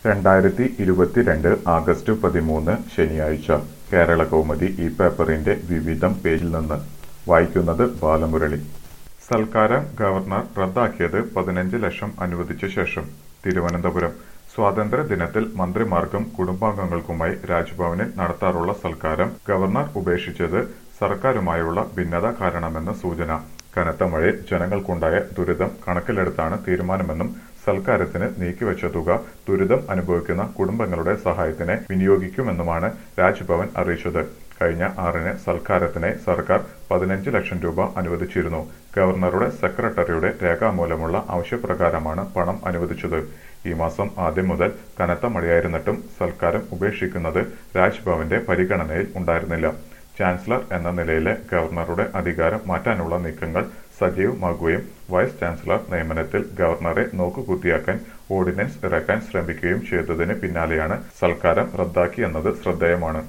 രണ്ടായിരത്തി ഇരുപത്തിരണ്ട് ആഗസ്റ്റ് പതിമൂന്ന് ശനിയാഴ്ച കേരള കൗമുദി ഈ പേപ്പറിന്റെ വിവിധം പേജിൽ നിന്ന് വായിക്കുന്നത് ബാലമുരളി സൽക്കാരം ഗവർണർ റദ്ദാക്കിയത് പതിനഞ്ച് ലക്ഷം അനുവദിച്ച ശേഷം തിരുവനന്തപുരം സ്വാതന്ത്ര്യ ദിനത്തിൽ മന്ത്രിമാർക്കും കുടുംബാംഗങ്ങൾക്കുമായി രാജ്ഭവനിൽ നടത്താറുള്ള സൽക്കാരം ഗവർണർ ഉപേക്ഷിച്ചത് സർക്കാരുമായുള്ള ഭിന്നത കാരണമെന്ന് സൂചന കനത്ത മഴയിൽ ജനങ്ങൾക്കുണ്ടായ ദുരിതം കണക്കിലെടുത്താണ് തീരുമാനമെന്നും സൽക്കാരത്തിന് നീക്കിവെച്ച തുക ദുരിതം അനുഭവിക്കുന്ന കുടുംബങ്ങളുടെ സഹായത്തിന് വിനിയോഗിക്കുമെന്നുമാണ് രാജ്ഭവൻ അറിയിച്ചത് കഴിഞ്ഞ ആറിന് സൽക്കാരത്തിനായി സർക്കാർ പതിനഞ്ച് ലക്ഷം രൂപ അനുവദിച്ചിരുന്നു ഗവർണറുടെ സെക്രട്ടറിയുടെ രേഖാമൂലമുള്ള ആവശ്യപ്രകാരമാണ് പണം അനുവദിച്ചത് ഈ മാസം ആദ്യം മുതൽ കനത്ത മഴയായിരുന്നിട്ടും സൽക്കാരം ഉപേക്ഷിക്കുന്നത് രാജ്ഭവന്റെ പരിഗണനയിൽ ഉണ്ടായിരുന്നില്ല ചാൻസലർ എന്ന നിലയിലെ ഗവർണറുടെ അധികാരം മാറ്റാനുള്ള നീക്കങ്ങൾ സജീവമാകുകയും വൈസ് ചാൻസലർ നിയമനത്തിൽ ഗവർണറെ നോക്കുകുത്തിയാക്കാൻ ഓർഡിനൻസ് ഇറക്കാൻ ശ്രമിക്കുകയും ചെയ്തതിന് പിന്നാലെയാണ് സൽക്കാരം റദ്ദാക്കിയെന്നത് ശ്രദ്ധേയമാണ്